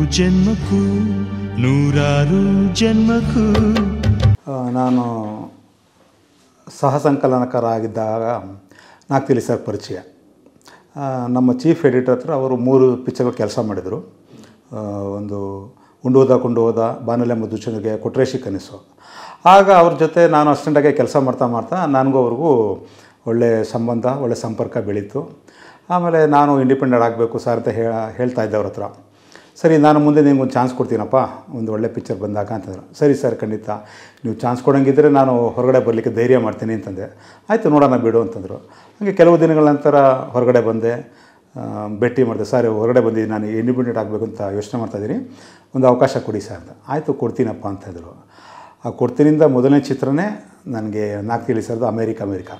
ಜನ್ಮಕ್ಕೂ ನೂರಾರು ಜನ್ಮಕ್ಕೂ ಆ, ನಾನು ಸಹ ಸಂಕಲನಕಾರ ಆಗಿದ್ದಾಗ ನಾಗ್ತಿಲಿ ಸರ್ ಪರಿಚಯ ಆ, ನಮ್ಮ ಚೀಫ್ ಎಡಿಟರ್ ಹತ್ರ ಅವರು ಮೂರು ಪಿಕ್ಚರ್ಗಳು ಕೆಲಸ ಮಾಡಿದರು ಆ, ಒಂದು ಉಂಡೋದ ಕೊಂಡೋದ ಬಾನಲೆ ಮಧುಚಂದ್ರಿಗೆ ಕೊಟ್ರೇಶಿ ಕನಸು ಆಗ ಅವ್ರ ಜೊತೆ ನಾನು ಅಸ್ಟೆಂಟಾಗಿ ಕೆಲಸ ಮಾಡ್ತಾ ಮಾಡ್ತಾ ನನಗೂ ಅವ್ರಿಗೂ ಒಳ್ಳೆಯ ಸಂಬಂಧ ಒಳ್ಳೆಯ ಸಂಪರ್ಕ ಬೆಳೀತು ಆಮೇಲೆ ನಾನು ಇಂಡಿಪೆಂಡೆಂಟ್ ಆಗಬೇಕು ಸರ್ ಅಂತ ಹೇ ಹೇಳ್ತಾ ಇದ್ದೆ ಅವ್ರ ಹತ್ರ ಸರಿ ನಾನು ಮುಂದೆ ನಿಮ್ಗೆ ಒಂದು ಚಾನ್ಸ್ ಕೊಡ್ತೀನಪ್ಪ ಒಂದು ಒಳ್ಳೆ ಪಿಕ್ಚರ್ ಬಂದಾಗ ಅಂತಂದರು ಸರಿ ಸರ್ ಖಂಡಿತ ನೀವು ಚಾನ್ಸ್ ಕೊಡೋಂಗಿದ್ರೆ ನಾನು ಹೊರಗಡೆ ಬರಲಿಕ್ಕೆ ಧೈರ್ಯ ಮಾಡ್ತೀನಿ ಅಂತಂದೆ ಆಯಿತು ನೋಡೋಣ ಬಿಡು ಅಂತಂದರು ಹಾಗೆ ಕೆಲವು ದಿನಗಳ ನಂತರ ಹೊರಗಡೆ ಬಂದೆ ಆ, ಭೇಟಿ ಮಾಡಿದೆ ಸರ್ ಹೊರಗಡೆ ಬಂದಿದ್ದೀನಿ ನಾನು ಇಂಡಿಪೆಂಡೆಂಟ್ ಆಗಬೇಕು ಅಂತ ಯೋಚನೆ ಮಾಡ್ತಾಯಿದ್ದೀನಿ ಒಂದು ಅವಕಾಶ ಕೊಡಿ ಸರ್ ಅಂತ ಆಯಿತು ಕೊಡ್ತೀನಪ್ಪ ಅಂತಂದರು ಆ ಕೊಡ್ತೀನಿಂದ ಮೊದಲನೇ ಚಿತ್ರನೇ ನನಗೆ ನಾಲ್ಕು ತಿಳಿ ಸರ್ದು ಅಮೇರಿಕ ಅಮೇರಿಕ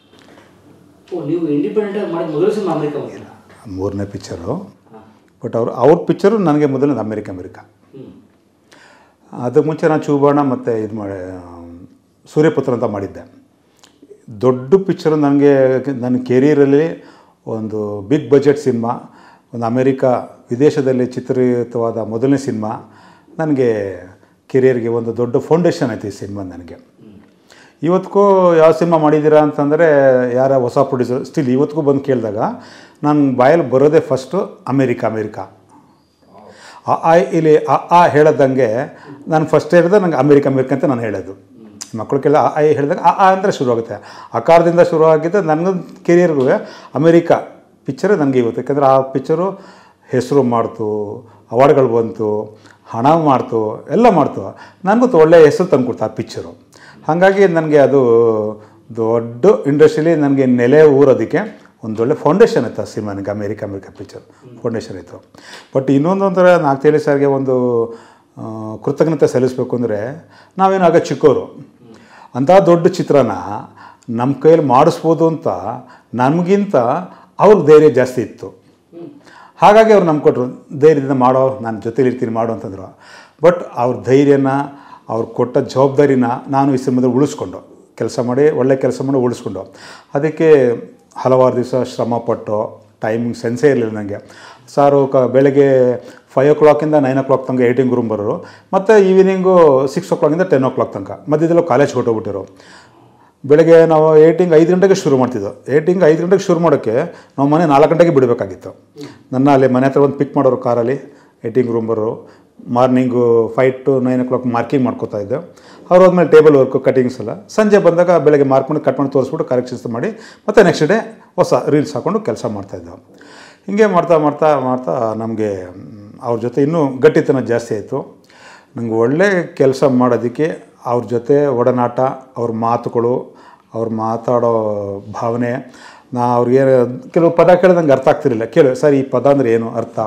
ಓ ನೀವು ಇಂಡಿಪೆಂಡೆಂಟ್ ಆಗಿ ಮಾಡಿದ ಮೊದಲು ಸಿನಿಮಾ ಅಮೆರಿಕ ಹೋಗಿಲ್ಲ ಮೂರನೇ ಪಿಕ್ಚರು ಬಟ್ ಅವ್ರು ಅವ್ರ ಪಿಕ್ಚರು ನನಗೆ ಮೊದಲನೇದು ಅಮೇರಿಕ ಅಮೇರಿಕ ಹ್ಞೂ ಅದಕ್ಕೆ ಮುಂಚೆ ನಾನು ಚೂಬಾಣ ಮತ್ತು ಇದು ಮಾಡಿ ಸೂರ್ಯಪುತ್ರ ಅಂತ ಮಾಡಿದ್ದೆ ದೊಡ್ಡ ಪಿಕ್ಚರು ನನಗೆ ನನ್ನ ಕೆರಿಯರಲ್ಲಿ ಒಂದು ಬಿಗ್ ಬಜೆಟ್ ಸಿನಿಮಾ ಒಂದು ಅಮೇರಿಕ ವಿದೇಶದಲ್ಲಿ ಚಿತ್ರಿತವಾದ ಮೊದಲನೇ ಸಿನಿಮಾ ನನಗೆ ಕೆರಿಯರ್ಗೆ ಒಂದು ದೊಡ್ಡ ಫೌಂಡೇಶನ್ ಐತೆ ಈ ಸಿನಿಮಾ ನನಗೆ ಇವತ್ತಿಗೂ ಯಾವ ಸಿನಿಮಾ ಮಾಡಿದ್ದೀರಾ ಅಂತಂದರೆ ಯಾರ ಹೊಸ ಪ್ರೊಡ್ಯೂಸರ್ ಸ್ಟಿಲ್ ಇವತ್ತಿಗೂ ಬಂದು ಕೇಳಿದಾಗ ನಾನು ಬಾಯಲ್ಲಿ ಬರೋದೇ ಫಸ್ಟು ಅಮೇರಿಕ ಅಮೇರಿಕ ಆ ಆ ಇಲ್ಲಿ ಆ ಆ ಹೇಳದಂಗೆ ನಾನು ಫಸ್ಟ್ ಹೇಳಿದ್ರೆ ನಂಗೆ ಅಮೇರಿಕ ಅಮೇರಿಕ ಅಂತ ನಾನು ಹೇಳೋದು ಮಕ್ಕಳು ಕೇಳ ಆ ಐ ಹೇಳಿದಾಗ ಆ ಆ ಅಂದರೆ ಶುರುವಾಗುತ್ತೆ ಅಕಾರದಿಂದ ಶುರುವಾಗಿದ್ದ ನನಗೂ ಕೆರಿಯರ್ಗೂ ಅಮೇರಿಕ ಪಿಕ್ಚರೇ ನನಗೆ ಇವತ್ತು ಯಾಕಂದರೆ ಆ ಪಿಕ್ಚರು ಹೆಸರು ಮಾಡ್ತು ಅವಾರ್ಡ್ಗಳು ಬಂತು ಹಣ ಮಾಡ್ತು ಎಲ್ಲ ಮಾಡ್ತು ನನಗೂ ಒಳ್ಳೆಯ ಹೆಸರು ತಂದುಕೊಡ್ತು ಆ ಪಿಕ್ಚರು ಹಾಗಾಗಿ ನನಗೆ ಅದು ದೊಡ್ಡ ಇಂಡಸ್ಟ್ರಿಲಿ ನನಗೆ ನೆಲೆ ಊರೋದಕ್ಕೆ ಒಂದು ಒಳ್ಳೆ ಫೌಂಡೇಶನ್ ಇತ್ತು ಆ ಸಿನಿಮಾ ನನಗೆ ಅಮೇರಿಕ ಅಮೇರಿಕ ಪಿಕ್ಚರ್ ಫೌಂಡೇಶನ್ ಇತ್ತು ಬಟ್ ಇನ್ನೊಂದು ಒಂಥರ ನಾಲ್ಕು ಸರ್ಗೆ ಒಂದು ಆ, ಕೃತಜ್ಞತೆ ಸಲ್ಲಿಸಬೇಕು ಅಂದರೆ ನಾವೇನು ಆಗ ಚಿಕ್ಕವರು ಅಂಥ ದೊಡ್ಡ ಚಿತ್ರನ ನಮ್ಮ ಕೈಯಲ್ಲಿ ಮಾಡಿಸ್ಬೋದು ಅಂತ ನಮಗಿಂತ ಅವ್ರಿಗೆ ಧೈರ್ಯ ಜಾಸ್ತಿ ಇತ್ತು ಹಾಗಾಗಿ ಅವ್ರು ನಮ್ಗೆ ಕೊಟ್ಟರು ಧೈರ್ಯದಿಂದ ಮಾಡೋ ನಾನು ಜೊತೇಲಿ ಇರ್ತೀನಿ ಮಾಡು ಅಂತಂದರು ಬಟ್ ಅವ್ರ ಧೈರ್ಯನ ಅವ್ರು ಕೊಟ್ಟ ಜವಾಬ್ದಾರಿನ ನಾನು ಈ ಸಿನಿಮಾದಲ್ಲಿ ಉಳಿಸ್ಕೊಂಡು ಕೆಲಸ ಮಾಡಿ ಒಳ್ಳೆ ಕೆಲಸ ಮಾಡಿ ಉಳಿಸ್ಕೊಂಡು ಅದಕ್ಕೆ ಹಲವಾರು ದಿವಸ ಶ್ರಮಪಟ್ಟು ಟೈಮಿಂಗ್ ಸೆನ್ಸೇ ಇರಲಿಲ್ಲ ನನಗೆ ಸಾರು ಕ ಬೆಳಗ್ಗೆ ಫೈವ್ ಓ ಕ್ಲಾಕಿಂದ ನೈನ್ ಓ ಕ್ಲಾಕ್ ತನಕ ಏಟಿಂಗ್ ರೂಮ್ ಬರೋರು ಮತ್ತು ಈವ್ನಿಂಗು ಸಿಕ್ಸ್ ಓ ಕ್ಲಾಕಿಂದ ಟೆನ್ ಓ ಕ್ಲಾಕ್ ತನಕ ಮಧ್ಯದಲ್ಲೂ ಕಾಲೇಜ್ ಹೊಟ್ಟೋಗ್ಬಿಟ್ಟಿರು ಬೆಳಗ್ಗೆ ನಾವು ಏಟಿಂಗ್ ಐದು ಗಂಟೆಗೆ ಶುರು ಮಾಡ್ತಿದ್ದೋ ಏಟಿಂಗ್ ಐದು ಗಂಟೆಗೆ ಶುರು ಮಾಡೋಕ್ಕೆ ನಾವು ಮನೆ ನಾಲ್ಕು ಗಂಟೆಗೆ ಬಿಡಬೇಕಾಗಿತ್ತು ನನ್ನ ಅಲ್ಲಿ ಮನೆ ಹತ್ರ ಒಂದು ಪಿಕ್ ಮಾಡೋರು ಕಾರಲ್ಲಿ ಏಟಿಂಗ್ ರೂಮ್ ಬರೋರು morning five to nine o'clock marking ಮಾಡ್ಕೋತಾ ಇದ್ದೆ ಅವ್ರು ಹೋದ್ಮೇಲೆ ಟೇಬಲ್ ವರ್ಕು ಕಟಿಂಗ್ಸ್ ಎಲ್ಲ ಸಂಜೆ ಬಂದಾಗ ಬೆಳಗ್ಗೆ ಮಾರ್ಕ್ ಮಾಡಿ ಕಟ್ ಮಾಡಿ ತೋರಿಸ್ಬಿಟ್ಟು ಕರೆಕ್ಷನ್ಸ್ ಮಾಡಿ ಮತ್ತು ನೆಕ್ಸ್ಟ್ ಡೇ ಹೊಸ ರೀಲ್ಸ್ ಹಾಕ್ಕೊಂಡು ಕೆಲಸ ಮಾಡ್ತಾಯಿದ್ದೆವು ಹೀಗೆ ಮಾಡ್ತಾ ಮಾಡ್ತಾ ಮಾಡ್ತಾ ನಮಗೆ ಅವ್ರ ಜೊತೆ ಇನ್ನೂ ಗಟ್ಟಿತನ ಜಾಸ್ತಿ ಆಯಿತು ನಂಗೆ ಒಳ್ಳೆ ಕೆಲಸ ಮಾಡೋದಕ್ಕೆ ಅವ್ರ ಜೊತೆ ಒಡನಾಟ ಅವ್ರ ಮಾತುಗಳು ಅವ್ರು ಮಾತಾಡೋ ಭಾವನೆ ನಾ ಅವ್ರಿಗೆ ಕೆಲವು ಪದ ಕೇಳಿದಂಗೆ ಅರ್ಥ ಆಗ್ತಿರಲಿಲ್ಲ ಕೇಳು ಸರ್ ಈ ಪದ ಅಂದರೆ ಏನು ಅರ್ಥ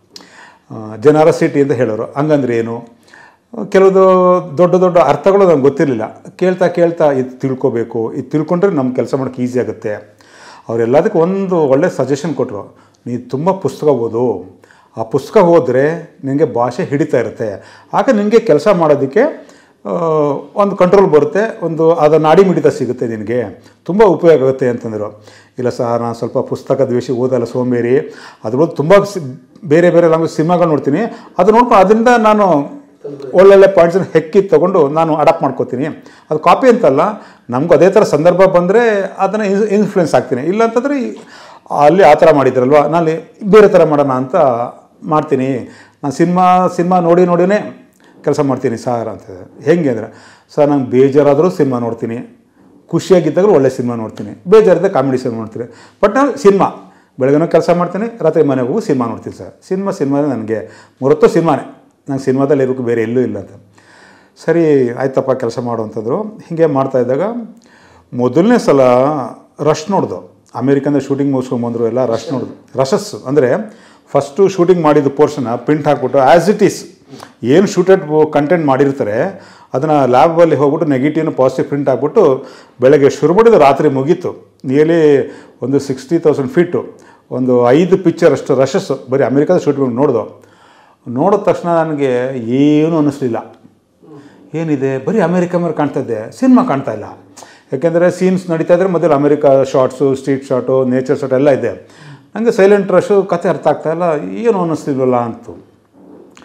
ಜನರಸಿಟಿ ಅಂತ ಹೇಳೋರು ಹಂಗಂದ್ರೆ ಏನು ಕೆಲವುದು ದೊಡ್ಡ ದೊಡ್ಡ ಅರ್ಥಗಳು ನಂಗೆ ಗೊತ್ತಿರಲಿಲ್ಲ ಕೇಳ್ತಾ ಕೇಳ್ತಾ ಇದು ತಿಳ್ಕೊಬೇಕು ಇದು ತಿಳ್ಕೊಂಡ್ರೆ ನಮ್ಮ ಕೆಲಸ ಮಾಡೋಕ್ಕೆ ಈಸಿ ಆಗುತ್ತೆ ಅವರೆಲ್ಲದಕ್ಕೂ ಒಂದು ಒಳ್ಳೆ ಸಜೆಷನ್ ಕೊಟ್ಟರು ನೀನು ತುಂಬ ಪುಸ್ತಕ ಓದು ಆ ಪುಸ್ತಕ ಓದಿದ್ರೆ ನಿನಗೆ ಭಾಷೆ ಹಿಡಿತಾ ಇರುತ್ತೆ ಆಗ ನಿನಗೆ ಕೆಲಸ ಮಾಡೋದಕ್ಕೆ ಆ, ಒಂದು ಕಂಟ್ರೋಲ್ ಬರುತ್ತೆ ಒಂದು ಅದರ ನಾಡಿ ಮಿಡಿತ ಸಿಗುತ್ತೆ ನಿನಗೆ ತುಂಬ ಉಪಯೋಗ ಆಗುತ್ತೆ ಅಂತಂದರು ಇಲ್ಲ ಸರ್ ನಾನು ಸ್ವಲ್ಪ ಪುಸ್ತಕ ದ್ವೇಷಿ ಓದಲ್ಲ ಸೋಂಬೇರಿ ಅದ್ರೊಳಗೆ ತುಂಬ ಸಿ ಬೇರೆ ಬೇರೆ ಲ್ಯಾಂಗ್ವೇಜ್ ಸಿನಿಮಾಗಳು ನೋಡ್ತೀನಿ ಅದು ನೋಡ್ಕೊಂಡು ಅದರಿಂದ ನಾನು ಒಳ್ಳೊಳ್ಳೆ ಪಾಯಿಂಟ್ಸನ್ನ ಹೆಕ್ಕಿ ತೊಗೊಂಡು ನಾನು ಅಡಾಪ್ಟ್ ಮಾಡ್ಕೋತೀನಿ ಅದು ಕಾಪಿ ಅಂತಲ್ಲ ನಮಗೂ ಅದೇ ಥರ ಸಂದರ್ಭ ಬಂದರೆ ಅದನ್ನು ಇನ್ಫ್ಲುಯೆನ್ಸ್ ಆಗ್ತೀನಿ ಇಲ್ಲ ಅಂತಂದರೆ ಈ- ಅಲ್ಲಿ ಆ ಥರ ಮಾಡಿದ್ರಲ್ವ ನಾನು ಬೇರೆ ಥರ ಮಾಡೋಣ ಅಂತ ಮಾಡ್ತೀನಿ ನಾನು ಸಿನಿಮಾ ಸಿನಿಮಾ ನೋಡಿ ನೋಡಿನೇ ಕೆಲಸ ಮಾಡ್ತೀನಿ ಸರ್ ಅಂತ ಹೆಂಗೆ ಅಂದರೆ ಸರ್ ನಂಗೆ ಬೇಜಾರಾದರೂ ಸಿನಿಮಾ ನೋಡ್ತೀನಿ ಖುಷಿಯಾಗಿದ್ದಾಗ ಒಳ್ಳೆ ಸಿನಿಮಾ ನೋಡ್ತೀನಿ ಬೇಜಾರಿದ್ದಾಗ ಕಾಮಿಡಿ ಸಿನಿಮಾ ನೋಡ್ತೀನಿ ಬಟ್ ನಾನು ಸಿನಿಮಾ ಬೆಳಗ್ಗೆನೂ ಕೆಲಸ ಮಾಡ್ತೀನಿ ರಾತ್ರಿ ಮನೆಗೆ ಹೋಗಿ ಸಿನಿಮಾ ನೋಡ್ತೀನಿ ಸರ್ ಸಿನಿಮಾ ಸಿನಿಮಾ ನನಗೆ ಮೂರತ್ತು ಸಿನಿಮಾನೇ ನಂಗೆ ಸಿನಿಮಾದಲ್ಲಿ ಇರೋಕ್ಕೆ ಬೇರೆ ಎಲ್ಲೂ ಇಲ್ಲ ಅಂತ ಸರಿ ಆಯ್ತಪ್ಪ ಕೆಲಸ ಮಾಡು ಅಂತಂದರು ಹೀಗೆ ಮಾಡ್ತಾ ಇದ್ದಾಗ ಮೊದಲನೇ ಸಲ ರಶ್ ನೋಡ್ದು ಅಮೇರಿಕಂದ ಶೂಟಿಂಗ್ ಮುಗಿಸ್ಕೊಂಬಂದರು ಎಲ್ಲ ರಶ್ ನೋಡ್ದು ರಶಸ್ ಅಂದರೆ ಫಸ್ಟು ಶೂಟಿಂಗ್ ಮಾಡಿದ ಪೋರ್ಷನ್ನ ಪ್ರಿಂಟ್ ಹಾಕ್ಬಿಟ್ಟು ಆ್ಯಸ್ ಇಟ್ ಈಸ್ ಏನು ಶೂಟೆಡ್ ಕಂಟೆಂಟ್ ಮಾಡಿರ್ತಾರೆ ಅದನ್ನು ಲ್ಯಾಬಲ್ಲಿ ಹೋಗ್ಬಿಟ್ಟು ನೆಗೆಟಿವ್ನ ಪಾಸಿಟಿವ್ ಪ್ರಿಂಟ್ ಹಾಕ್ಬಿಟ್ಟು ಬೆಳಗ್ಗೆ ಶುರು ಮಾಡಿದ್ದು ರಾತ್ರಿ ಮುಗೀತು ನಿಯರ್ಲಿ ಒಂದು ಸಿಕ್ಸ್ಟಿ ತೌಸಂಡ್ ಫೀಟು ಒಂದು ಐದು ಪಿಕ್ಚರ್ ಅಷ್ಟು ರಶಸ್ ಬರೀ ಅಮೇರಿಕಾದ ಶೂಟಿಂಗ್ ನೋಡ್ದು ನೋಡಿದ ತಕ್ಷಣ ನನಗೆ ಏನೂ ಅನ್ನಿಸ್ಲಿಲ್ಲ ಏನಿದೆ ಬರೀ ಅಮೇರಿಕ ಮೇಲೆ ಕಾಣ್ತಾ ಇದ್ದೆ ಸಿನಿಮಾ ಕಾಣ್ತಾ ಇಲ್ಲ ಯಾಕೆಂದರೆ ಸೀನ್ಸ್ ನಡೀತಾ ಇದ್ರೆ ಮೊದಲು America shorts street shot nature shot ಎಲ್ಲ ಇದೆ ನನಗೆ ಸೈಲೆಂಟ್ ರಶು ಕತೆ ಅರ್ಥ ಆಗ್ತಾ ಇಲ್ಲ ಏನು ಅನ್ನಿಸ್ತಿಲ್ವಲ್ಲ ಅಂತು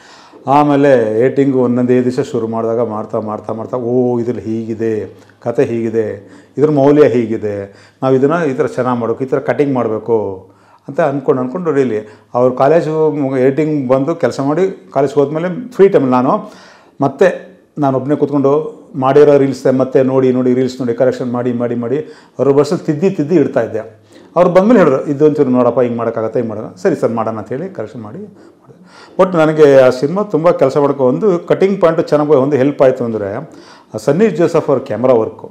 ಆಮೇಲೆ ಏಟಿಂಗು ಒಂದೊಂದೇ ದಿವಸ ಶುರು ಮಾಡಿದಾಗ ಮಾಡ್ತಾ ಮಾಡ್ತಾ ಮಾಡ್ತಾ ಓ ಇದ್ರಲ್ಲಿ ಹೀಗಿದೆ ಕತೆ ಹೀಗಿದೆ ಇದ್ರ ಮೌಲ್ಯ ಹೀಗಿದೆ ನಾವು ಇದನ್ನು ಈ ಥರ ಚೆನ್ನಾಗಿ ಮಾಡಬೇಕು ಈ ಥರ ಕಟಿಂಗ್ ಮಾಡಬೇಕು ಅಂತ ಅಂದ್ಕೊಂಡು ಅಂದ್ಕೊಂಡು ರೀಲಿ ಅವ್ರು ಕಾಲೇಜು ಏಟಿಂಗ್ ಬಂದು ಕೆಲಸ ಮಾಡಿ ಕಾಲೇಜ್ಗೆ ಹೋದ್ಮೇಲೆ ಫ್ರೀ ಟೈಮಲ್ಲಿ ನಾನು ಮತ್ತೆ ನಾನು ಒಬ್ಬನೇ ಕೂತ್ಕೊಂಡು ಮಾಡಿರೋ ರೀಲ್ಸ್ ಮತ್ತೆ ನೋಡಿ ನೋಡಿ ರೀಲ್ಸ್ ನೋಡಿ ಕರೆಕ್ಷನ್ ಮಾಡಿ ಮಾಡಿ ಮಾಡಿ ಅವ್ರ ಬಸ್ಸಲ್ಲಿ ತಿದ್ದಿ ತಿದ್ದಿ ಇಡ್ತಾ ಇದ್ದೆ ಅವ್ರು ಬಂದಮೇಲೆ ಹೇಳಿದ್ರು ಇದು ಒಂಚೂರು ನೋಡಪ್ಪ ಹಿಂಗೆ ಮಾಡೋಕ್ಕಾಗತ್ತೆ ಹಿಂಗೆ ಮಾಡೋಣ ಸರಿ ಸರ್ ಮಾಡೋಣ ಅಂತೇಳಿ ಕರೆಕ್ಷನ್ ಮಾಡಿ ಮಾಡಿದೆ ಬಟ್ ನನಗೆ ಆ ಸಿನಿಮಾ ತುಂಬ ಕೆಲಸ ಮಾಡೋಕ್ಕೆ ಒಂದು ಕಟಿಂಗ್ ಪಾಯಿಂಟು ಚೆನ್ನಾಗಿ ಒಂದು ಹೆಲ್ಪ್ ಆಯಿತು ಅಂದರೆ ಸನ್ನಿ ಜೋಸಫ್ ಅವ್ರ ಕ್ಯಾಮ್ರಾ ವರ್ಕು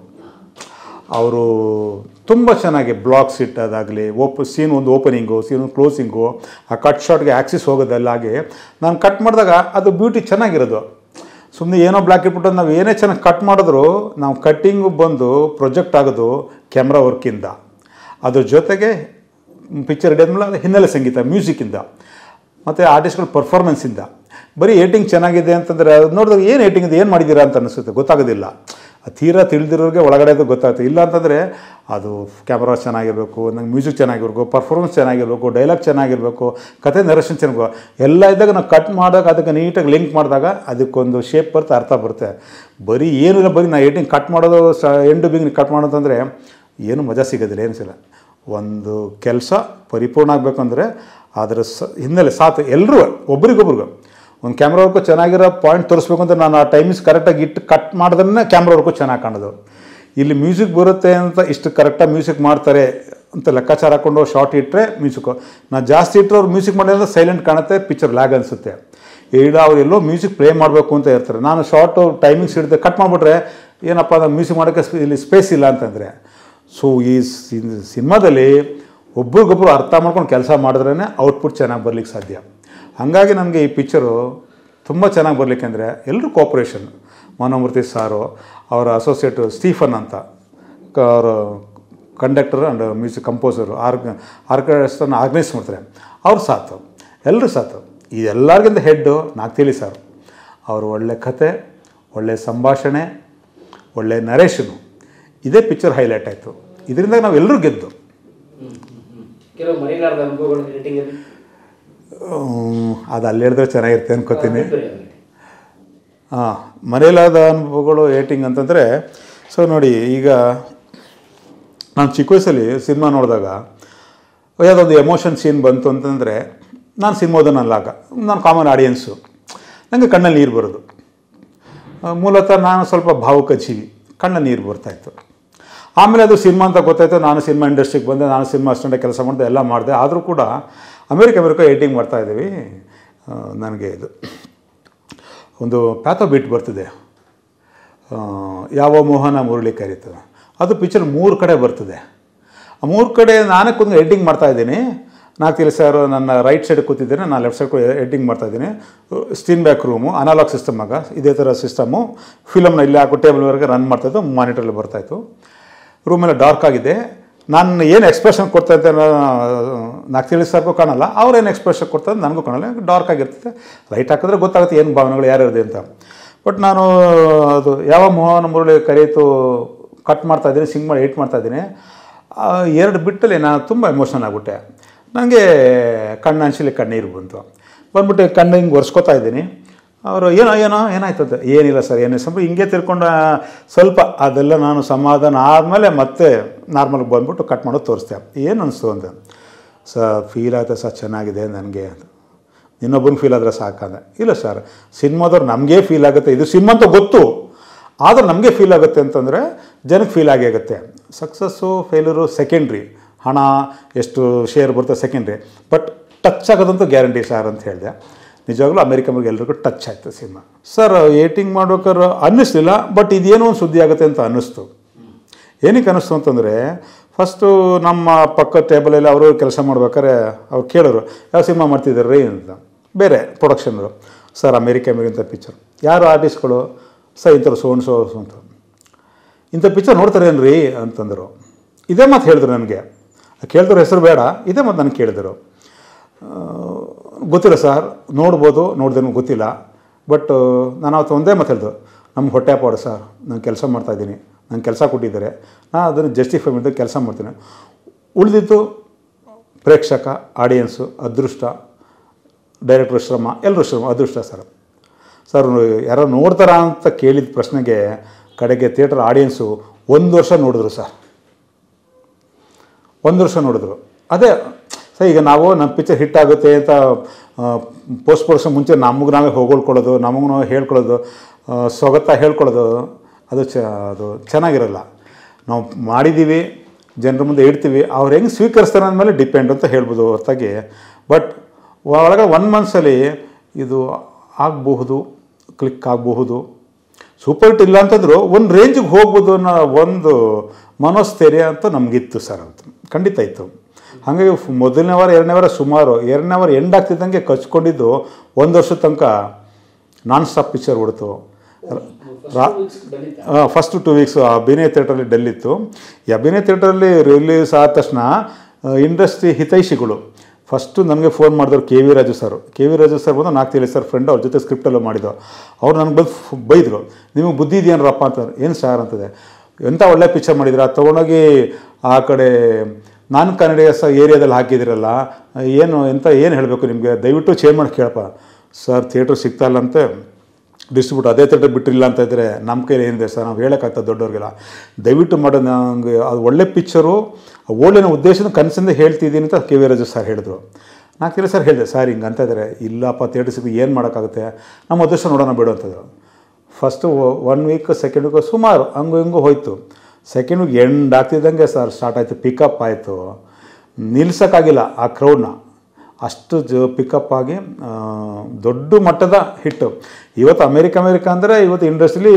ಅವರು ತುಂಬ ಚೆನ್ನಾಗಿ ಬ್ಲಾಕ್ಸ್ ಇಟ್ಟೋದಾಗಲಿ ಓಪ್ ಸೀನ್ ಒಂದು ಓಪನಿಂಗು ಸೀನ್ ಒಂದು ಕ್ಲೋಸಿಂಗು ಆ ಕಟ್ ಶಾಟ್ಗೆ ಆ್ಯಕ್ಸಿಸ್ ಹೋಗೋದಲ್ಲಾಗಿ ನಾನು ಕಟ್ ಮಾಡಿದಾಗ ಅದು ಬ್ಯೂಟಿ ಚೆನ್ನಾಗಿರೋದು ಸುಮ್ಮನೆ ಏನೋ ಬ್ಲ್ಯಾಕ್ ಇಟ್ಬಿಟ್ಟು ನಾವು ಏನೇ ಚೆನ್ನಾಗಿ ಕಟ್ ಮಾಡಿದ್ರು ನಾವು ಕಟ್ಟಿಂಗು ಬಂದು ಪ್ರೊಜೆಕ್ಟ್ ಆಗೋದು ಕ್ಯಾಮ್ರಾ ವರ್ಕಿಂದ ಅದ್ರ ಜೊತೆಗೆ ಪಿಕ್ಚರ್ ಹಿಡಿಯೋದ್ಮೇಲೆ ಅದು ಹಿನ್ನೆಲೆ ಸಂಗೀತ ಮ್ಯೂಸಿಕ್ಕಿಂದ ಮತ್ತು ಆರ್ಟಿಸ್ಟ್ಗಳ ಪರ್ಫಾರ್ಮೆನ್ಸಿಂದ ಬರೀ ಏಟಿಂಗ್ ಚೆನ್ನಾಗಿದೆ ಅಂತಂದರೆ ಅದು ನೋಡಿದಾಗ ಏನು ಏಟಿಂಗ್ ಇದೆ ಏನು ಮಾಡಿದ್ದೀರಾ ಅಂತ ಅನಿಸುತ್ತೆ ಗೊತ್ತಾಗೋದಿಲ್ಲ ಆ ತೀರಾ ತಿಳಿದಿರೋರಿಗೆ ಒಳಗಡೆ ಅದು ಗೊತ್ತಾಗುತ್ತೆ ಇಲ್ಲ ಅಂತಂದರೆ ಅದು ಕ್ಯಾಮ್ರಾ ಚೆನ್ನಾಗಿರಬೇಕು ನಂಗೆ ಮ್ಯೂಸಿಕ್ ಚೆನ್ನಾಗಿರ್ಬೇಕು ಪರ್ಫಾರ್ಮೆನ್ಸ್ ಚೆನ್ನಾಗಿರಬೇಕು ಡೈಲಾಗ್ ಚೆನ್ನಾಗಿರಬೇಕು ಕತೆ ನರೇಷನ್ ಚೆನ್ನಾಗಿ ಎಲ್ಲ ಇದ್ದಾಗ ನಾವು ಕಟ್ ಮಾಡಿದಾಗ ಅದಕ್ಕೆ ನೀಟಾಗಿ ಲಿಂಕ್ ಮಾಡಿದಾಗ ಅದಕ್ಕೊಂದು ಶೇಪ್ ಬರುತ್ತೆ ಅರ್ಥ ಬರುತ್ತೆ ಬರೀ ಏನಿಲ್ಲ ಬರೀ ನಾ ಏಟಿಂಗ್ ಕಟ್ ಮಾಡೋದು ಸ ಎಂಡು ಬಿಗಿನ ಕಟ್ ಮಾಡೋದಂದರೆ ಏನು ಮಜಾ ಸಿಗೋದಿಲ್ಲ ಏನಿಸಿಲ್ಲ ಒಂದು ಕೆಲಸ ಪರಿಪೂರ್ಣ ಆಗಬೇಕಂದ್ರೆ ಅದರ ಸ ಹಿನ್ನೆಲೆ ಸಾಥ್ ಎಲ್ಲರೂ ಒಬ್ರಿಗೊಬ್ರಿಗೂ ಒಂದು ಕ್ಯಾಮ್ರಾ ವರ್ಕು ಚೆನ್ನಾಗಿರೋ ಪಾಯಿಂಟ್ ತೋರಿಸ್ಬೇಕು ಅಂತ ನಾನು ಆ ಟೈಮಿಂಗ್ಸ್ ಕರೆಕ್ಟಾಗಿ ಇಟ್ಟು ಕಟ್ ಮಾಡಿದ್ರೆ ಕ್ಯಾಮ್ರಾ ವರ್ಕು ಚೆನ್ನಾಗಿ ಕಾಣೋದು ಇಲ್ಲಿ ಮ್ಯೂಸಿಕ್ ಬರುತ್ತೆ ಅಂತ ಇಷ್ಟು ಕರೆಕ್ಟಾಗಿ ಮ್ಯೂಸಿಕ್ ಮಾಡ್ತಾರೆ ಅಂತ ಲೆಕ್ಕಾಚಾರ ಹಾಕೊಂಡು ಶಾರ್ಟ್ ಇಟ್ಟರೆ ಮ್ಯೂಸಿಕ್ಕು ನಾನು ಜಾಸ್ತಿ ಇಟ್ಟರೆ ಅವ್ರು ಮ್ಯೂಸಿಕ್ ಮಾಡಿದ್ರೆ ಸೈಲೆಂಟ್ ಕಾಣುತ್ತೆ ಪಿಕ್ಚರ್ ಲ್ಯಾಗ್ ಅನಿಸುತ್ತೆ ಈಗ ಅವ್ರು ಎಲ್ಲೋ ಮ್ಯೂಸಿಕ್ ಪ್ಲೇ ಮಾಡಬೇಕು ಅಂತ ಇರ್ತಾರೆ ನಾನು ಶಾರ್ಟು ಟೈಮಿಂಗ್ಸ್ ಹಿಡಿದು ಕಟ್ ಮಾಡಿಬಿಟ್ರೆ ಏನಪ್ಪ ನಾನು ಮ್ಯೂಸಿಕ್ ಮಾಡೋಕ್ಕೆ ಸ್ಪ- ಇಲ್ಲಿ ಸ್ಪೇಸ್ ಇಲ್ಲ ಅಂತಂದರೆ ಸೊ ಈ ಸಿನ್- ಸಿನಿಮಾದಲ್ಲಿ ಒಬ್ರಿಗೊಬ್ರು ಅರ್ಥ ಮಾಡ್ಕೊಂಡು ಕೆಲಸ ಮಾಡಿದ್ರೇ ಔಟ್ಪುಟ್ ಚೆನ್ನಾಗಿ ಬರ್ಲಿಕ್ಕೆ ಸಾಧ್ಯ ಹಾಗಾಗಿ ನನಗೆ ಈ ಪಿಕ್ಚರು ತುಂಬ ಚೆನ್ನಾಗಿ ಬರಲಿಕ್ಕೆ ಅಂದರೆ ಎಲ್ಲರೂ ಕೋಪ್ರೇಷನ್ ಮನೋಮೂರ್ತಿ ಸಾರು ಅವರ ಅಸೋಸಿಯೇಟು ಸ್ಟೀಫನ್ ಅಂತ ಕ- ಅವರು ಕಂಡಕ್ಟರ್ ಆ್ಯಂಡ್ ಮ್ಯೂಸಿಕ್ ಕಂಪೋಸರು ಆರ್ಗ ಆರ್ಕೆಸ್ಟ್ರನ್ನ ಆರ್ಗನೈಸ್ ಮಾಡ್ತಾರೆ ಅವ್ರ ಸಾಥು ಎಲ್ಲರೂ ಸಾಥು ಇದೆಲ್ಲರಿಗಿಂತ ಹೆಡ್ಡು ನಾಗ್ತಿಲಿ ಸರ್ ಅವರು ಒಳ್ಳೆ ಕತೆ ಒಳ್ಳೆ ಸಂಭಾಷಣೆ ಒಳ್ಳೆ ನರೇಶನು ಇದೇ ಪಿಕ್ಚರ್ ಹೈಲೈಟ್ ಆಯಿತು ಇದರಿಂದ ನಾವು ಎಲ್ಲರೂ ಗೆದ್ದು ಕೆಲವು ಮರೆಯಲಾರದ ಅನುಭವಗಳು ರೇಟಿಂಗಲ್ಲಿ ಹ್ಮ್, ಅದು ಅಲ್ಲಿ ಹೇಳಿದ್ರೆ ಚೆನ್ನಾಗಿರುತ್ತೆ ಅನ್ಕೋತೀನಿ ಬೇರೆ ಬೇರೆ. ಹಾಂ ಮರೆಯಲಾದ ಅನುಭವಗಳು ಏಟಿಂಗ್ ಅಂತಂದರೆ ಸೊ ನೋಡಿ ಈಗ ನಾನು ಚಿಕ್ಕ ವಯಸ್ಸಲ್ಲಿ ಸಿನಿಮಾ ನೋಡಿದಾಗ ಯಾವುದೊಂದು ಎಮೋಷನ್ ಸೀನ್ ಬಂತು ಅಂತಂದರೆ ನಾನು ಸಿನಿಮಾದನ್ನಲ್ಲಾಗ ನಾನು ಕಾಮನ್ ಆಡಿಯನ್ಸು ನನಗೆ ಕಣ್ಣಲ್ಲಿ ನೀರು ಬರೋದು ಆ, ಮೂಲತಃ ನಾನು ಸ್ವಲ್ಪ ಭಾವುಕ ಜೀವಿ ಕಣ್ಣಲ್ಲಿ ನೀರು ಬರ್ತಾಯಿತ್ತು ಆಮೇಲೆ ಅದು ಸಿನಿಮಾ ಅಂತ ಗೊತ್ತಾಯಿತು ನಾನು ಸಿನಿಮಾ ಇಂಡಸ್ಟ್ರಿಗೆ ಬಂದೆ ನಾನು ಸಿನಿಮಾ ಅಷ್ಟೊಂದೇ ಕೆಲಸ ಮಾಡಿದೆ ಎಲ್ಲ ಮಾಡಿದೆ ಆದರೂ ಕೂಡ ಅಮೇರಿಕ ಅಮೇರಿಕ ಏಟಿಂಗ್ ಮಾಡ್ತಾ ಇದ್ದೀವಿ ಆ, ನನಗೆ ಇದು ಒಂದು ಪ್ಯಾಥೋ ಬೀಟ್ ಬರ್ತಿದೆ ಆ, ಯಾವ ಮೋಹನ ಮುರಳಿ ಕರೀತು ಅದು ಪಿಕ್ಚರ್ ಮೂರು ಕಡೆ ಬರ್ತದೆ ಆ ಮೂರು ಕಡೆ ನಾನೇ ಕೂತ್ಕೊಂಡು ಎಡಿಟಿಂಗ್ ಮಾಡ್ತಾ ಇದ್ದೀನಿ ನಾಲ್ಕು ಸರ್ ನನ್ನ ರೈಟ್ ಸೈಡ್ ಕೂತಿದ್ದೇನೆ ನಾನು ಲೆಫ್ಟ್ ಸೈಡ್ ಎಡಿಟಿಂಗ್ ಮಾಡ್ತಾ ಇದ್ದೀನಿ Steenbeck room analogue system ಆಗ ಇದೇ ಥರ ಸಿಸ್ಟಮು ಫಿಲಮ್ನ ಇಲ್ಲಿ ಹಾಕೋ ಟೇಬಲ್ವರೆಗೆ ರನ್ ಮಾಡ್ತಾಯಿತ್ತು ಮಾನಿಟ್ರಲ್ಲಿ ಬರ್ತಾಯಿತ್ತು ರೂಮೆಲ್ಲ ಡಾರ್ಕ್ ಆಗಿದೆ ನಾನು ಏನು ಎಕ್ಸ್ಪ್ರೆಷನ್ ಕೊಡ್ತಾ ಇದ್ದೆ ನಾಲ್ಕು ತಿಳಿಸೋಕ್ಕೂ ಕಾಣಲ್ಲ ಅವ್ರೇನು ಎಕ್ಸ್ಪ್ರೆಷನ್ ಕೊಡ್ತಾ ಇದ್ದೆ ನನಗೂ ಕಾಣಲ್ಲ ಡಾರ್ಕ್ ಆಗಿರ್ತದೆ ಲೈಟ್ ಹಾಕಿದ್ರೆ ಗೊತ್ತಾಗುತ್ತೆ ಏನು ಭಾವನೆಗಳು ಯಾರ್ಯಾರಿದೆ ಅಂತ ಬಟ್ ನಾನು ಅದು ಯಾವ ಮೋಹನ ಮುರಳಿ ಕರೆಯಿತು ಕಟ್ ಮಾಡ್ತಾ ಇದ್ದೀನಿ ಸಿಂಗ್ ಮಾಡಿ ಏಟ್ ಮಾಡ್ತಾ ಇದ್ದೀನಿ ಆ ಎರಡು ಬಿಟ್ಟಲ್ಲಿ ನಾನು ತುಂಬ ಎಮೋಷನಲ್ ಆಗಿಬಿಟ್ಟೆ ನನಗೆ ಕಣ್ಣಂಚಲಿ ಕಣ್ಣೀರು ಬಂತು ಬಂದ್ಬಿಟ್ಟು ಕಣ್ಣು ಹಿಂಗೆ ಒರೆಸ್ಕೊತಾ ಇದ್ದೀನಿ ಅವರು ಏನೋ ಏನೋ ಏನಾಯ್ತು ಅಂತ ಏನಿಲ್ಲ ಸರ್ ಏನಿಲ್ಲ ಸ್ವಲ್ಪ ಹಿಂಗೆ ತಿರ್ಕೊಂಡು ಸ್ವಲ್ಪ ಅದೆಲ್ಲ ನಾನು ಸಮಾಧಾನ ಆದಮೇಲೆ ಮತ್ತೆ ನಾರ್ಮಲ್ಗೆ ಬಂದ್ಬಿಟ್ಟು ಕಟ್ ಮಾಡೋದು ತೋರಿಸ್ದೆ ಏನು ಅನಿಸ್ತು ಅಂತ ಸ ಫೀಲ್ ಆಯ್ತು ಸರ್ ಚೆನ್ನಾಗಿದೆ ನನಗೆ ಅಂತ ಇನ್ನೊಬ್ಬನಿಗೆ ಫೀಲ್ ಆದರೆ ಸಾಕಂದೆ ಇಲ್ಲ ಸರ್ ಸಿನಿಮಾದವ್ರು ನಮಗೇ ಫೀಲ್ ಆಗುತ್ತೆ ಇದು ಸಿನಿಮಾ ಅಂತ ಗೊತ್ತು ಆದ್ರೆ ನಮಗೆ ಫೀಲ್ ಆಗುತ್ತೆ ಅಂತಂದರೆ ಜನಕ್ಕೆ ಫೀಲ್ ಆಗೇ ಆಗುತ್ತೆ ಸಕ್ಸಸ್ಸು ಫೇಲ್ಯೂರು ಸೆಕೆಂಡ್ರಿ ಹಣ ಎಷ್ಟು ಶೇರ್ ಬರ್ತದೆ ಸೆಕೆಂಡ್ರಿ ಬಟ್ ಟಚ್ ಆಗೋದಂತೂ ಗ್ಯಾರಂಟಿ ಸರ್ ಅಂತ ಹೇಳಿದೆ ನಿಜವಾಗ್ಲೂ ಅಮೇರಿಕ ಬಗ್ಗೆ ಎಲ್ರಿಗೂ ಟಚ್ ಆಯಿತು ಸಿನಿಮಾ ಸರ್ ಏಟಿಂಗ್ ಮಾಡ್ಬೇಕಾದ್ರೆ ಅನ್ನಿಸ್ಲಿಲ್ಲ ಬಟ್ ಇದೇನೋ ಒಂದು ಸುದ್ದಿ ಆಗುತ್ತೆ ಅಂತ ಅನ್ನಿಸ್ತು ಏನಕ್ಕೆ ಅನ್ನಿಸ್ತು ಅಂತಂದರೆ ಫಸ್ಟು ನಮ್ಮ ಪಕ್ಕದ ಟೇಬಲಲ್ಲಿ ಅವರು ಕೆಲಸ ಮಾಡ್ಬೇಕಾದ್ರೆ ಅವ್ರು ಕೇಳೋರು ಯಾವ ಸಿನಿಮಾ ಮಾಡ್ತಿದ್ದಾರೆ ರೀ ಅಂತ ಬೇರೆ ಪ್ರೊಡಕ್ಷನ್ರು ಸರ್ ಅಮೇರಿಕ ಅಮೇರಿಕಂತ ಪಿಕ್ಚರ್ ಯಾರು ಆರ್ಟಿಸ್ಟ್ಗಳು ಸರ್ ಇಂಥವ್ರು ಸೋನ್ ಸೋ ಅಂತ ಇಂಥ ಪಿಕ್ಚರ್ ನೋಡ್ತಾರೇನು ರೀ ಅಂತಂದರು ಇದೇ ಮಾತು ಹೇಳಿದ್ರು ನನಗೆ ಕೇಳಿದ್ರು ಹೆಸರು ಬೇಡ ಇದೇ ಮಾತು ನನಗೆ ಕೇಳಿದರು ಆ, ಗೊತ್ತಿಲ್ಲ ಸರ್ ನೋಡ್ಬೋದು ನೋಡ್ದೇನೋ ಗೊತ್ತಿಲ್ಲ ಬಟ್ ನಾನು ಅವತ್ತು ಒಂದೇ ಮಾತು ಹೇಳಿದ್ರು ನಮ್ಮ ಹೊಟ್ಟೆ ಪಾಡು ಸರ್ ನಾನು ಕೆಲಸ ಮಾಡ್ತಾಯಿದ್ದೀನಿ ನಂಗೆ ಕೆಲಸ ಕೊಟ್ಟಿದ್ದಾರೆ ನಾನು ಅದನ್ನು ಜಸ್ಟಿಫೈ ಮಾಡಿದ್ರೆ ಕೆಲಸ ಮಾಡ್ತೀನಿ ಉಳಿದಿದ್ದು ಪ್ರೇಕ್ಷಕ ಆಡಿಯನ್ಸು ಅದೃಷ್ಟ ಡೈರೆಕ್ಟ್ರ್ ಶ್ರಮ ಎಲ್ಲರೂ ಶ್ರಮ ಅದೃಷ್ಟ ಸರ್ ಸರ್ ಯಾರೋ ನೋಡ್ತಾರಾ ಅಂತ ಕೇಳಿದ ಪ್ರಶ್ನೆಗೆ ಕಡೆಗೆ ಥಿಯೇಟರ್ ಆಡಿಯನ್ಸು ಒಂದು ವರ್ಷ ನೋಡಿದ್ರು ಸರ್ ಒಂದು ವರ್ಷ ನೋಡಿದ್ರು ಅದೇ ಸರ್ ಈಗ ನಾವು ನಮ್ಮ ಪಿಕ್ಚರ್ ಹಿಟ್ ಆಗುತ್ತೆ ಅಂತ ಪೋಸ್ಟ್ ಪ್ರೊಡಕ್ಷನ್ ಮುಂಚೆ ನಮಗೆ ನಾವೇ ಹೊಗಳ್ಕೊಳ್ಳೋದು ನಮಗೆ ನಾವೇ ಹೇಳ್ಕೊಳ್ಳೋದು ಆ, ಸ್ವಗತ ಹೇಳ್ಕೊಳ್ಳೋದು ಅದು ಚ ಅದು ಚೆನ್ನಾಗಿರಲ್ಲ ನಾವು ಮಾಡಿದ್ದೀವಿ ಜನರ ಮುಂದೆ ಇಡ್ತೀವಿ ಅವ್ರು ಹೆಂಗೆ ಸ್ವೀಕರಿಸ್ತಾರೆ ಅಂದಮೇಲೆ ಡಿಪೆಂಡ್ ಅಂತ ಹೇಳ್ಬೋದು ಹೊರತಾಗಿ ಬಟ್ ಒಳಗೆ ಒನ್ ಮಂತ್ಸಲ್ಲಿ ಇದು ಆಗಬಹುದು ಕ್ಲಿಕ್ ಆಗಬಹುದು ಸೂಪರ್ ಹಿಟ್ ಇಲ್ಲ ಅಂತಂದ್ರು ಒಂದು ರೇಂಜಿಗೆ ಹೋಗ್ಬೋದು ಅನ್ನೋ ಒಂದು ಮನೋಸ್ಥೈರ್ಯ ಅಂತ ನಮಗಿತ್ತು ಸರ್ ಅಂತ ಖಂಡಿತ ಇತ್ತು ಹಾಗಾಗಿ ಫ್- ಮೊದಲನೇ ವಾರ ಎರಡನೇ ವಾರ ಸುಮಾರು ಎರಡನೇ ವಾರ ಎಂಡ್ ಆಗ್ತಿದ್ದಂಗೆ ಕಚ್ಕೊಂಡಿದ್ದು ಒಂದು ವರ್ಷದ ತನಕ ನಾನ್ ಸ್ಟಾಪ್ ಪಿಕ್ಚರ್ ಹೊಡ್ತು ರಾ ಫಸ್ಟ್ ಟು ವೀಕ್ಸ್ ಅಭಿನಯ ಥಿಯೇಟ್ರಲ್ಲಿ ಡೆಲ್ ಇತ್ತು ಈ ಅಭಿನಯ ಥಿಯೇಟ್ರಲ್ಲಿ ರಿಲೀಸ್ ಆದ ತಕ್ಷಣ ಇಂಡಸ್ಟ್ರಿ ಹಿತೈಷಿಗಳು ಫಸ್ಟು ನನಗೆ ಫೋನ್ ಮಾಡಿದ್ರು K V Raju sir K V Raju sir ಬಂದು ನಾಲ್ಕು ತಿಳಿ ಸರ್ ಫ್ರೆಂಡ್ ಅವ್ರ ಜೊತೆ ಸ್ಕ್ರಿಪ್ಟೆಲ್ಲ ಮಾಡಿದ್ರು ಅವ್ರು ನನಗೆ ಬಂದು ಫ್- ಬೈದರು ನಿಮಗೆ ಬುದ್ಧಿ ಇದೆಯೇನ್ರಪ್ಪ ಅಂತ ಏನು ಸರ್ ಅಂತದೆ ಎಂಥ ಒಳ್ಳೆ ಪಿಕ್ಚರ್ ಮಾಡಿದ್ರ ತೊಗೊಂಡೋಗಿ ಆ ಕಡೆ ನಾನು ಕನ್ನಡ ಸ ಏರಿಯಾದಲ್ಲಿ ಹಾಕಿದಿರಲ್ಲ ಏನು ಎಂತ ಏನು ಹೇಳಬೇಕು ನಿಮಗೆ ದಯವಿಟ್ಟು ಚೇಂಜ್ ಮಾಡಿ ಕೇಳಪ್ಪ ಸರ್ ಥಿಯೇಟ್ರ್ ಸಿಗ್ತಾ ಇಲ್ಲ ಅಂತೆ ಡಿಸ್ಟ್ರಿಬ್ಯೂಟ್ ಅದೇ ಥಿಯೇಟರ್ ಬಿಟ್ಟಿಲ್ಲ ಅಂತ ಇದ್ದರೆ ನಮ್ಮ ಕೈಲಿ ಏನಿದೆ ಸರ್ ನಾವು ಹೇಳೋಕ್ಕಾಗ್ತದೆ ದೊಡ್ಡವ್ರಿಗೆಲ್ಲ ದಯವಿಟ್ಟು ಮಾಡೋ ನನಗೆ ಅದು ಒಳ್ಳೆ ಪಿಕ್ಚರು ಒಳ್ಳೆ ಉದ್ದೇಶದ ಕನಸಿಂದ ಹೇಳ್ತಿದ್ದೀನಿ ಅಂತ ಕೆ ವಿ ರಾಜು ಸರ್ ಹೇಳಿದ್ರು ನಾಲ್ಕು ತಿಳಿ ಸರ್ ಹೇಳಿದೆ ಸರ್ ಹಿಂಗೆ ಅಂತ ಇದ್ದಾರೆ ಇಲ್ಲಪ್ಪ ಥಿಯೇಟರ್ ಸಿಗ್ತು ಏನು ಮಾಡೋಕ್ಕಾಗುತ್ತೆ ನಮ್ಮ ಉದ್ದೇಶ ನೋಡೋಣ ಬಿಡು ಅಂತಂದರು first one week second week ಸುಮಾರು ಹಂಗು ಹಿಂಗೂ ಹೋಯ್ತು ಸೆಕೆಂಡ್ ವೀಕ್ ಎಂಡ್ ಆಗ್ತಿದ್ದಂಗೆ ಸರ್ ಸ್ಟಾರ್ಟ್ ಆಯಿತು ಪಿಕಪ್ ಆಯಿತು ನಿಲ್ಸೋಕ್ಕಾಗಿಲ್ಲ ಆ ಕ್ರೌಡ್ನ ಅಷ್ಟು ಜ ಪಿಕಪ್ ಆಗಿ ಆ, ದೊಡ್ಡ ಮಟ್ಟದ ಹಿಟ್ಟು ಇವತ್ತು ಅಮೇರಿಕ ಅಮೇರಿಕ ಅಂದರೆ ಇವತ್ತು ಇಂಡಸ್ಟ್ರಿಲಿ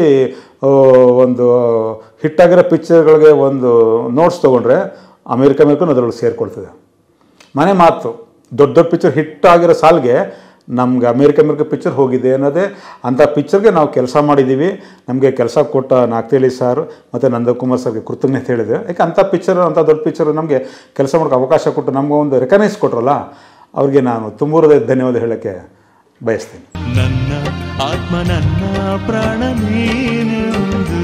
ಒಂದು ಹಿಟ್ಟಾಗಿರೋ ಪಿಕ್ಚರ್ಗಳಿಗೆ ಒಂದು ನೋಟ್ಸ್ ತೊಗೊಂಡ್ರೆ ಅಮೇರಿಕ ಅಮೇರಿಕನ್ ಅದರೊಳಗೆ ಸೇರಿಕೊಳ್ತದೆ ಮನೆ ಮಾತು ದೊಡ್ಡ ದೊಡ್ಡ ಪಿಕ್ಚರ್ ಹಿಟ್ ಆಗಿರೋ ಸಾಲ್ಗೆ ನಮ್ಗೆ ಅಮೇರಿಕ ಅಮೇರಿಕ ಪಿಕ್ಚರ್ ಹೋಗಿದೆ ಅನ್ನೋದೇ ಅಂಥ ಪಿಕ್ಚರ್ಗೆ ನಾವು ಕೆಲಸ ಮಾಡಿದ್ದೀವಿ ನಮಗೆ ಕೆಲಸ ಕೊಟ್ಟ ನಾಗ್ತೇಳಿ ಸರ್ ಮತ್ತು ನಂದಕುಮಾರ್ ಸರ್ಗೆ ಕೃತಜ್ಞತೆ ಹೇಳಿದೆ ಯಾಕೆ ಅಂಥ ಪಿಕ್ಚರ್ ಅಂಥ ದೊಡ್ಡ ಪಿಕ್ಚರ್ ನಮಗೆ ಕೆಲಸ ಮಾಡೋಕ್ಕೆ ಅವಕಾಶ ಕೊಟ್ಟು ನಮ್ಗೆ ಒಂದು ರೆಕಗ್ನೈಸ್ ಕೊಟ್ರಲ್ಲ ಅವ್ರಿಗೆ ನಾನು ತುಂಬ ಹೃದಯದ ಧನ್ಯವಾದ ಹೇಳೋಕ್ಕೆ ಬಯಸ್ತೀನಿ ನನ್ನ ಆತ್ಮ ನನ್ನ ಪ್ರಾಣ ನೀನೆಂದು